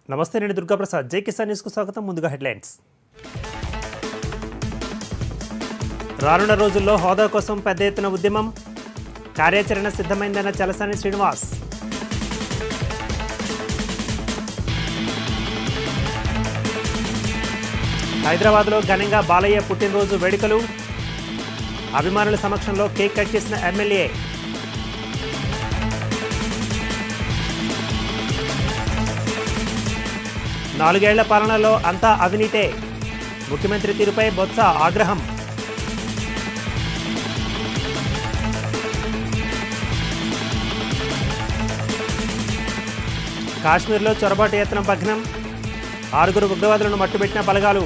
నమస్తే నేను దుర్గాప్రసాద్ జై కిసాన్ న్యూస్కు స్వాగతం ముందుగా హెడ్లైన్స్ రానున్న రోజుల్లో హోదా కోసం పెద్ద ఎత్తున ఉద్యమం కార్యాచరణ సిద్ధమైందన్న చలసాని శ్రీనివాస్ హైదరాబాద్లో ఘనంగా బాలయ్య పుట్టినరోజు వేడుకలు అభిమానుల సమక్షంలో కేక్ కట్ చేసిన ఎమ్మెల్యే నాలుగేళ్ల పాలనలో అంతా అవినీతే ముఖ్యమంత్రి తీరుపై బొత్స ఆగ్రహం కాశ్మీర్లో చొరబాటు యత్నం భగ్నం ఆరుగురు ఉగ్రవాదులను మట్టుబెట్టిన బలగాలు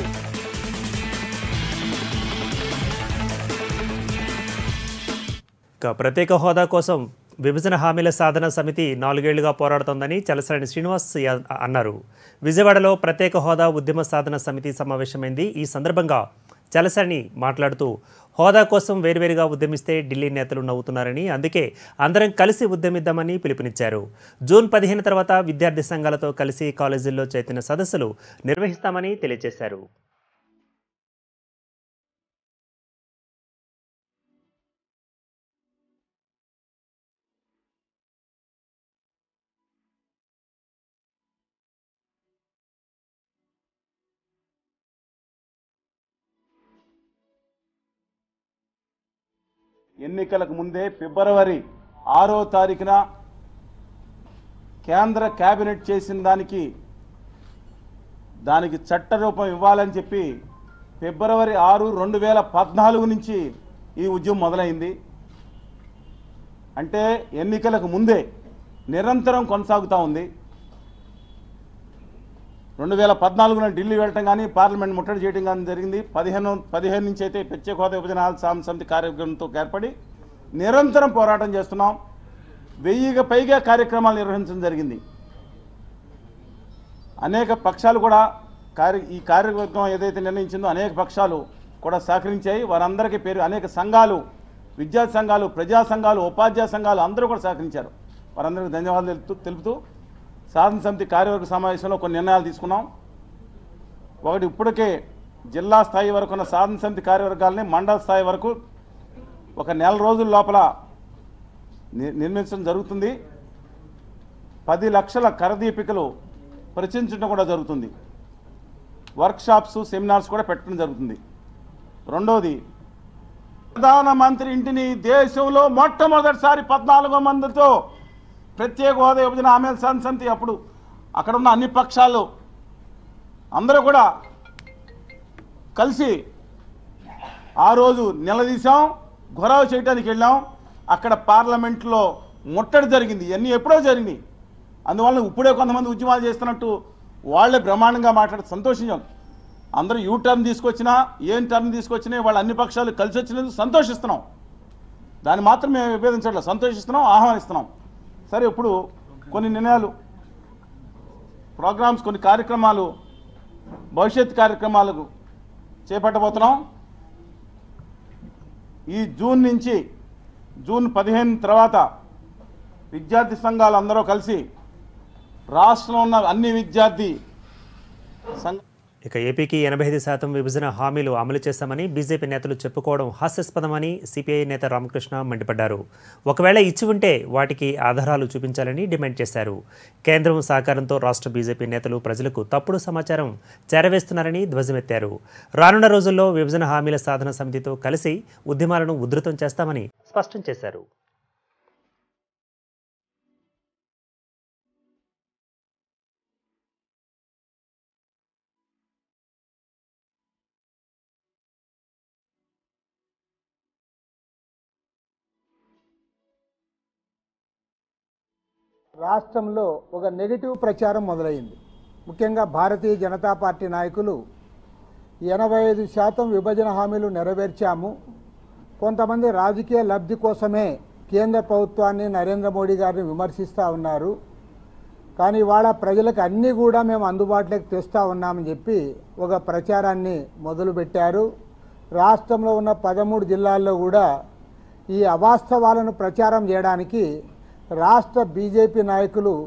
ఇక ప్రత్యేక హోదా కోసం విభజన హామీల సాధన సమితి నాలుగేళ్లుగా పోరాడుతోందని చలసాని శ్రీనివాస్ యా- అన్నారు విజయవాడలో ప్రత్యేక హోదా ఉద్యమ సాధన సమితి సమావేశమైంది ఈ సందర్భంగా చలసాని మాట్లాడుతూ హోదా కోసం వేర్వేరుగా ఉద్యమిస్తే ఢిల్లీ నేతలు నవ్వుతున్నారని అందుకే అందరం కలిసి ఉద్యమిద్దామని పిలుపునిచ్చారు జూన్ పదిహేను తర్వాత విద్యార్థి సంఘాలతో కలిసి కాలేజీల్లో చైతన్య సదస్సులు నిర్వహిస్తామని తెలియజేశారు ఎన్నికలకు ముందే ఫిబ్రవరి ఆరో తారీఖున కేంద్ర కేబినెట్ చేసిన దానికి దానికి చట్టరూపం ఇవ్వాలని చెప్పి ఫిబ్రవరి ఆరు రెండు వేల పద్నాలుగు నుంచి ఈ ఉద్యమం మొదలైంది అంటే ఎన్నికలకు ముందే నిరంతరం కొనసాగుతూ ఉంది రెండు వేల పద్నాలుగున ఢిల్లీ వెళ్ళటం కానీ పార్లమెంట్ ముట్టడి చేయడం కానీ జరిగింది పదిహేను పదిహేను నుంచి అయితే ప్రత్యేక హోదా విభజన సాధన సమితి కార్యక్రమంతో ఏర్పడి నిరంతరం పోరాటం చేస్తున్నాం వెయ్యికి పైగా కార్యక్రమాలు నిర్వహించడం జరిగింది అనేక పక్షాలు కూడా కార్య ఈ కార్యవర్గం ఏదైతే నిర్ణయించిందో అనేక పక్షాలు కూడా సహకరించాయి వారందరికీ పేరు అనేక సంఘాలు విద్యార్థి సంఘాలు ప్రజా సంఘాలు ఉపాధ్యాయ సంఘాలు అందరూ కూడా సహకరించారు వారందరికీ ధన్యవాదాలు తెలుపుతూ తెలుపుతూ సాధన సమితి కార్యవర్గ సమావేశంలో కొన్ని నిర్ణయాలు తీసుకున్నాం ఒకటి ఇప్పటికే జిల్లా స్థాయి వరకు ఉన్న సాధన సమితి కార్యవర్గాల్ని మండల స్థాయి వరకు ఒక నెల రోజుల లోపల ని- నిర్మించడం జరుగుతుంది పది లక్షల కరదీపికలు ప్రచురించడం కూడా జరుగుతుంది వర్క్షాప్స్ సెమినార్స్ కూడా పెట్టడం జరుగుతుంది రెండవది ప్రధానమంత్రి ఇంటిని దేశంలో మొట్టమొదటిసారి పద్నాలుగో మందితో ప్రత్యేక హోదా విభజన హామీల సాధన సమితి అప్పుడు అక్కడ ఉన్న అన్ని పక్షాలు అందరూ కూడా కలిసి ఆ రోజు నిలదీశాం గొడవ చేయడానికి వెళ్ళాం అక్కడ పార్లమెంట్లో ముట్టడి జరిగింది ఇవన్నీ ఎప్పుడో జరిగింది అందువల్ల ఇప్పుడే కొంతమంది ఉద్యమాలు చేస్తున్నట్టు వాళ్ళే బ్రహ్మాండంగా మాట్లాడి సంతోషించాం అందరూ యూ టర్న్ తీసుకొచ్చినా ఏం టర్న్ తీసుకొచ్చినా వాళ్ళు అన్ని పక్షాలు కలిసి వచ్చినందుకు సంతోషిస్తున్నాం దాన్ని మాత్రం మేము విభేదించట్లేదు సంతోషిస్తున్నాం ఆహ్వానిస్తున్నాం సరే ఇప్పుడు కొన్ని నిర్ణయాలు ప్రోగ్రామ్స్ కొన్ని కార్యక్రమాలు భవిష్యత్ కార్యక్రమాలకు చేపట్టబోతున్నాం ఈ జూన్ నుంచి జూన్ పదిహేను తర్వాత విద్యార్థి సంఘాలు అందరూ కలిసి రాష్ట్రంలో ఉన్న అన్ని విద్యార్థి సంఘ ఇక ఏపీకి ఎనభై ఐదు శాతం విభజన హామీలు అమలు చేస్తామని బీజేపీ నేతలు చెప్పుకోవడం హాస్యాస్పదమని సిపిఐ నేత రామకృష్ణ మండిపడ్డారు ఒకవేళ ఇచ్చి ఉంటే వాటికి ఆధారాలు చూపించాలని డిమాండ్ చేశారు కేంద్రం సహకారంతో రాష్ట్ర బీజేపీ నేతలు ప్రజలకు తప్పుడు సమాచారం చేరవేస్తున్నారని ధ్వజమెత్తారు రానున్న రోజుల్లో విభజన హామీల సాధన సమితితో కలిసి ఉద్యమాలను ఉధృతం చేస్తామని స్పష్టం చేశారు రాష్ట్రంలో ఒక నెగిటివ్ ప్రచారం మొదలైంది ముఖ్యంగా భారతీయ జనతా పార్టీ నాయకులు ఎనభై ఐదు శాతం విభజన హామీలు నెరవేర్చాము కొంతమంది రాజకీయ లబ్ధి కోసమే కేంద్ర ప్రభుత్వాన్ని నరేంద్ర మోడీ గారిని విమర్శిస్తూ ఉన్నారు కానీ ఇవాళ ప్రజలకు అన్నీ కూడా మేము అందుబాటులోకి తెస్తూ ఉన్నామని చెప్పి ఒక ప్రచారాన్ని మొదలుపెట్టారు రాష్ట్రంలో ఉన్న పదమూడు జిల్లాల్లో కూడా ఈ అవాస్తవాలను ప్రచారం చేయడానికి రాష్ట్ర బీజేపీ నాయకులు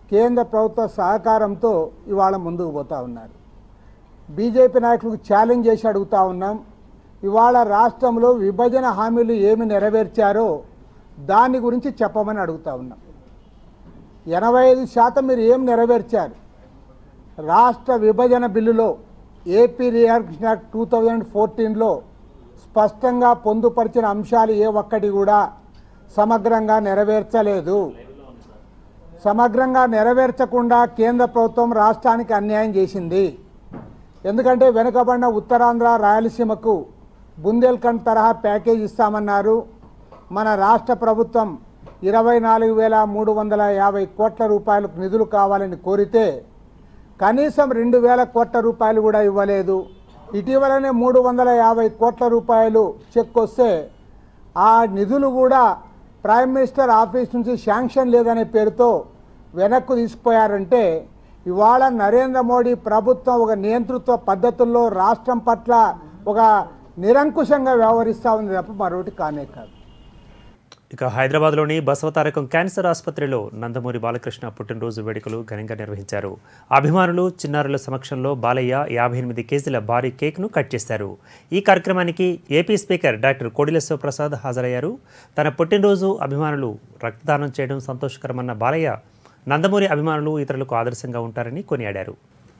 కేంద్ర ప్రభుత్వ సహకారంతో ఇవాళ ముందుకు పోతా ఉన్నారు బీజేపీ నాయకులకు ఛాలెంజ్ చేసి అడుగుతా ఉన్నాం ఇవాళ రాష్ట్రంలో విభజన హామీలు ఏమి నెరవేర్చారో దాని గురించి చెప్పమని అడుగుతా ఉన్నాం ఎనభై ఐదు శాతం మీరు ఏం నెరవేర్చారు రాష్ట్ర విభజన బిల్లులో AP reaction act two thousand ఫోర్టీన్లో స్పష్టంగా పొందుపరిచిన అంశాలు ఏ ఒక్కటి కూడా సమగ్రంగా నెరవేర్చలేదు సమగ్రంగా నెరవేర్చకుండా కేంద్ర ప్రభుత్వం రాష్ట్రానికి అన్యాయం చేసింది ఎందుకంటే వెనుకబడిన ఉత్తరాంధ్ర రాయలసీమకు బుందేల్ఖండ్ తరహా ప్యాకేజ్ ఇస్తామన్నారు మన రాష్ట్ర ప్రభుత్వం ఇరవై నాలుగు వేల మూడు వందల యాభై కోట్ల రూపాయలకు నిధులు కావాలని కోరితే కనీసం రెండు వేల కోట్ల రూపాయలు కూడా ఇవ్వలేదు ఇటీవలనే మూడు వందల యాభై కోట్ల రూపాయలు చెక్ వస్తే ఆ నిధులు కూడా ప్రైమ్ మినిస్టర్ ఆఫీస్ నుంచి శాంక్షన్ లేదనే పేరుతో వెనక్కు తీసుకుపోయారంటే ఇవాళ నరేంద్ర మోడీ ప్రభుత్వం ఒక నియంతృత్వ పద్ధతుల్లో రాష్ట్రం పట్ల ఒక నిరంకుశంగా వ్యవహరిస్తూ ఉంది తప్ప మరొకటి కానే కాదు ఇక హైదరాబాద్లోని బసవతారకం క్యాన్సర్ ఆసుపత్రిలో నందమూరి బాలకృష్ణ పుట్టినరోజు వేడుకలు ఘనంగా నిర్వహించారు అభిమానులు చిన్నారుల సమక్షంలో బాలయ్య యాభై ఎనిమిది కేజీల భారీ కేక్ను కట్ చేశారు ఈ కార్యక్రమానికి AP speaker doctor Kodela Sivaprasad హాజరయ్యారు తన పుట్టినరోజు అభిమానులు రక్తదానం చేయడం సంతోషకరమన్న బాలయ్య నందమూరి అభిమానులు ఇతరులకు ఆదర్శంగా ఉంటారని కొనియాడారు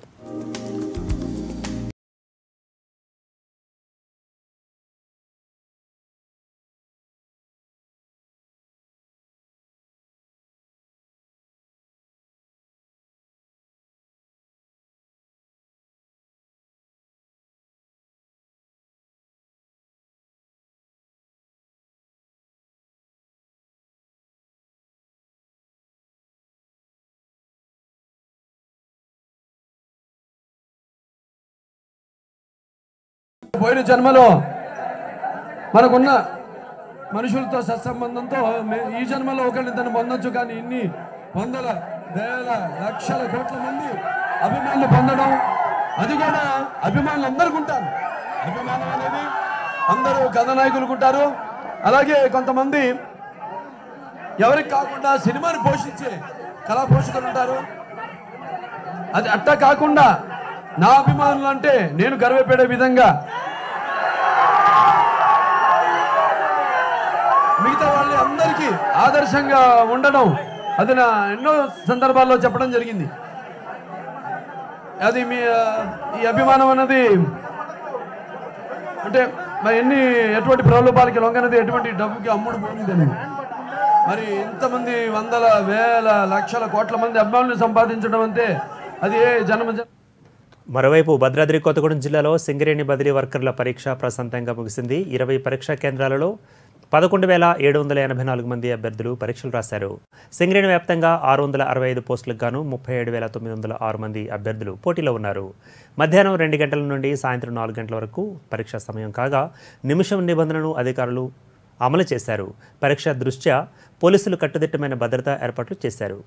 పోయిన జన్మలో మనకున్న మనుషులతో సత్సంబంధంతో మే- ఈ జన్మలో ఒకరిని పొందొచ్చు కానీ ఇన్ని వందల వేల లక్షల కోట్ల మంది అభిమానులు పొందడం అది కూడా అభిమానులు అందరికీ ఉంటారు అభిమానం అనేది అందరూ కథానాయకులకు ఉంటారు అలాగే కొంతమంది ఎవరికి కాకుండా సినిమాని పోషించే కళా పోషకులు ఉంటారు అది అట్టా కాకుండా నా అభిమానులు అంటే నేను గర్వపడే విధంగా మిగతా వాళ్ళ అందరికీ ఆదర్శంగా ఉండడం అది నా ఎన్నో సందర్భాల్లో చెప్పడం జరిగింది అది మీ ఆ, ఈ అభిమానం అన్నది అంటే మరి ఎన్ని ఎటువంటి ప్రలోభాలకి లొంగనది ఎటువంటి డబ్బుకి అమ్ముడు పోయిందని మరి ఇంతమంది వందల వేల లక్షల కోట్ల మంది అభిమానులు సంపాదించడం అంటే అది ఏ జన్మ జన్మ మరోవైపు భద్రాద్రి కొత్తగూడెం జిల్లాలో సింగరేణి బదిలీ వర్కర్ల పరీక్ష ప్రశాంతంగా ముగిసింది ఇరవై పరీక్షా కేంద్రాలలో పదకొండు వేల ఏడు వందల ఎనభై నాలుగు మంది అభ్యర్థులు పరీక్షలు రాశారు సింగరేణి వ్యాప్తంగా ఆరు వందల అరవై ఐదు పోస్టులకు గాను ముప్పై ఏడు వేల తొమ్మిది వందల ఆరు మంది అభ్యర్థులు పోటీలో ఉన్నారు మధ్యాహ్నం రెండు గంటల నుండి సాయంత్రం నాలుగు గంటల వరకు పరీక్షా సమయం కాగా నిమిషం నిబంధనను అధికారులు అమలు చేశారు పరీక్ష దృష్ట్యా పోలీసులు కట్టుదిట్టమైన భద్రతా ఏర్పాట్లు చేశారు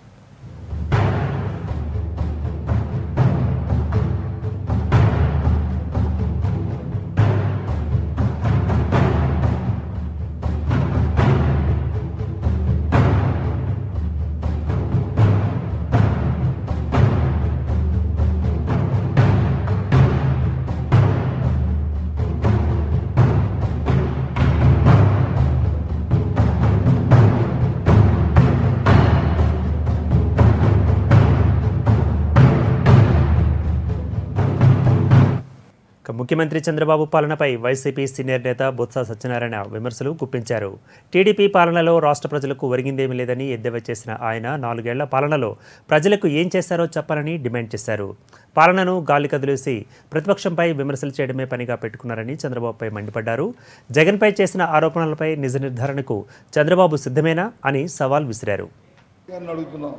ఇక ముఖ్యమంత్రి చంద్రబాబు పాలనపై వైసీపీ సీనియర్ నేత బొత్స సత్యనారాయణ విమర్శలు గుప్పించారు టీడీపీ పాలనలో రాష్ట్ర ప్రజలకు ఒరిగిందేమీ లేదని ఎద్దేవా చేసిన ఆయన నాలుగేళ్ల పాలనలో ప్రజలకు ఏం చేశారో చెప్పాలని డిమాండ్ చేశారు పాలనను గాలి కదిలేసి ప్రతిపక్షంపై విమర్శలు చేయడమే పనిగా పెట్టుకున్నారని చంద్రబాబుపై మండిపడ్డారు జగన్పై చేసిన ఆరోపణలపై నిజ నిర్ధారణకు చంద్రబాబు సిద్ధమేనా అని సవాల్ విసిరారు గారిని అడుగుతున్నాం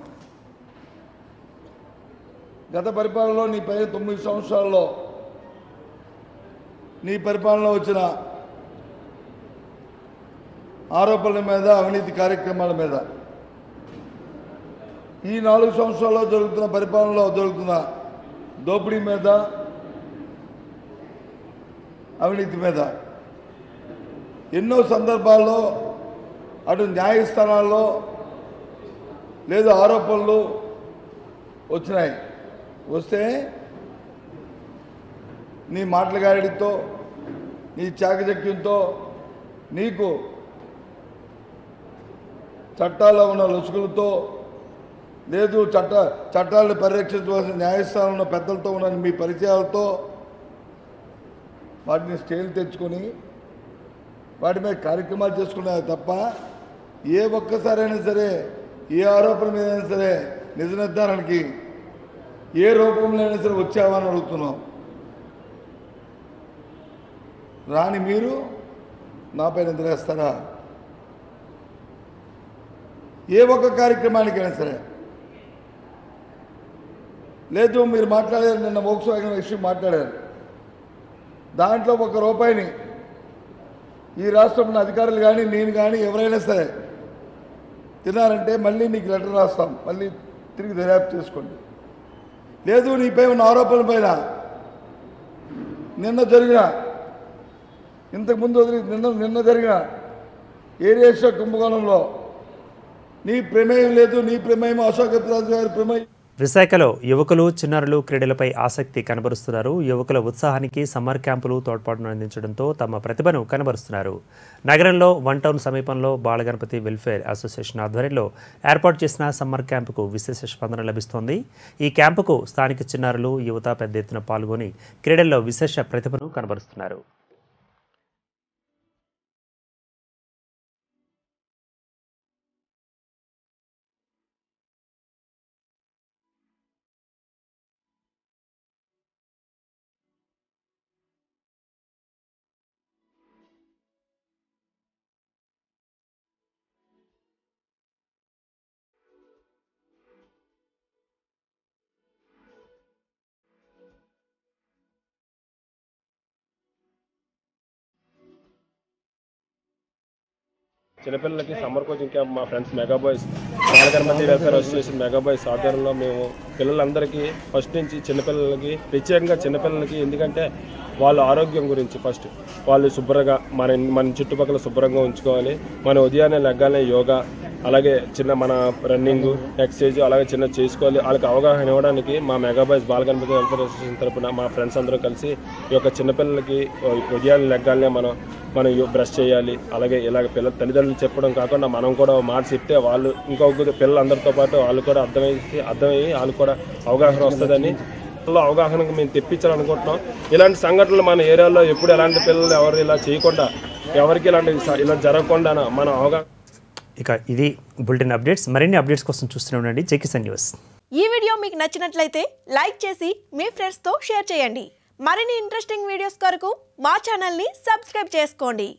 గత పరిపాలనలో నీ పై తొమ్మిది సంవత్సరాల్లో నీ పరిపాలనలో వచ్చిన ఆరోపణల మీద అవినీతి కార్యక్రమాల మీద ఈ నాలుగు సంవత్సరాల్లో జరుగుతున్న పరిపాలనలో జరుగుతున్న దోపిడీ మీద అవినీతి మీద ఎన్నో సందర్భాల్లో అటు న్యాయస్థానాల్లో లేదు ఆరోపణలు వచ్చినాయి వస్తే నీ మాటల గాడితో నీ చాకచక్యంతో నీకు చట్టాల్లో ఉన్న లొసుగులతో లేదు చట్ట చట్టాలను పరిరక్షించవలసిన న్యాయస్థానంలో ఉన్న పెద్దలతో ఉన్న మీ పరిచయాలతో వాటిని స్టేలు తెచ్చుకొని వాటి మీద కార్యక్రమాలు చేసుకున్నారు తప్ప ఏ ఒక్కసారైనా సరే ఏ ఆరోపణ మీద అయినా సరే నిజ నిర్ధారణకి ఏ రూపంలో అయినా సరే వచ్చావా అని అడుగుతున్నాం రాని మీరు నాపై నిద్రేస్తారా ఏ ఒక్క కార్యక్రమానికైనా సరే లేదు మీరు మాట్లాడారు నిన్న మోక్స్ వాగిన విషయం మాట్లాడారు దాంట్లో ఒక రూపాయిని ఈ రాష్ట్రంలో అధికారులు కానీ నేను కానీ ఎవరైనా సరే తిన్నారంటే మళ్ళీ నీకు లెటర్ రాస్తాం మళ్ళీ తిరిగి దర్యాప్తు చేసుకోండి లేదు నీపై ఉన్న ఆరోపణల పైన నిన్న జరిగిన ఇంతకుముందు వదిలి నిన్న నిన్న జరిగిన ఏరియేష కుంభకోణంలో నీ ప్రమేయం లేదు నీ ప్రమేయం అశోక్ రాజు గారి ప్రమేయం విశాఖలో యువకులు చిన్నారులు క్రీడలపై ఆసక్తి కనబరుస్తున్నారు యువకుల ఉత్సాహానికి సమ్మర్ క్యాంపులు తోడ్పాటును అందించడంతో తమ ప్రతిభను కనబరుస్తున్నారు నగరంలో వన్ టౌన్ సమీపంలో బాలగణపతి వెల్ఫేర్ అసోసియేషన్ ఆధ్వర్యంలో ఏర్పాటు చేసిన సమ్మర్ క్యాంపుకు విశేష స్పందన లభిస్తోంది ఈ క్యాంపుకు స్థానిక చిన్నారులు యువత పెద్ద ఎత్తున పాల్గొని క్రీడల్లో విశేష ప్రతిభను కనబరుస్తున్నారు చిన్నపిల్లలకి సమ్మర్ కోచింగ్ క్యాంప్ మా friends mega boys Balaganapathi welfare association mega boys ఆధ్వర్యంలో మేము పిల్లలందరికీ ఫస్ట్ నుంచి చిన్నపిల్లలకి ప్రత్యేకంగా చిన్నపిల్లలకి ఎందుకంటే వాళ్ళ ఆరోగ్యం గురించి ఫస్ట్ వాళ్ళు శుభ్రంగా మన మన చుట్టుపక్కల శుభ్రంగా ఉంచుకోవాలి మన ఉదయాన్నే లెగ్గానే యోగా అలాగే చిన్న మన రన్నింగ్ ఎక్సర్సైజ్ అలాగే చిన్న చేసుకోవాలి వాళ్ళకి అవగాహన ఇవ్వడానికి మా mega boys Balaganapathi welfare association తరపున మా ఫ్రెండ్స్ అందరూ కలిసి ఈ యొక్క చిన్నపిల్లలకి ఉదయాన్నే లెగ్గానే మనం మనం యో- బ్రష్ చేయాలి అలాగే ఇలాగ పిల్లల తల్లిదండ్రులు చెప్పడం కాకుండా మనం కూడా ఒక మాట చెప్తే వాళ్ళు ఇంకొక పిల్లలందరితో పాటు వాళ్ళు కూడా అర్థమైతే అర్థమయ్యి వాళ్ళు కూడా అవగాహన వస్తుందని పిల్లల అవగాహనకు మేము తెప్పించాలనుకుంటున్నాం ఇలాంటి సంఘటనలు మన ఏరియాలో ఎప్పుడు ఎలాంటి పిల్లలు ఎవరు ఇలా చేయకుండా ఎవరికి ఇలాంటి స- ఇలా జరగకుండా మన అవగాహన ఇక ఇది బులెటిన్ అప్డేట్స్ మరిన్ని అప్డేట్స్ కోసం చూస్తూనే ఉండండి జెకిసన్ న్యూస్ ఈ వీడియో మీకు నచ్చినట్లయితే లైక్ చేసి మీ ఫ్రెండ్స్తో షేర్ చేయండి మరిన్ని ఇంట్రెస్టింగ్ వీడియోస్ కొరకు మా ఛానల్ని సబ్స్క్రైబ్ చేసుకోండి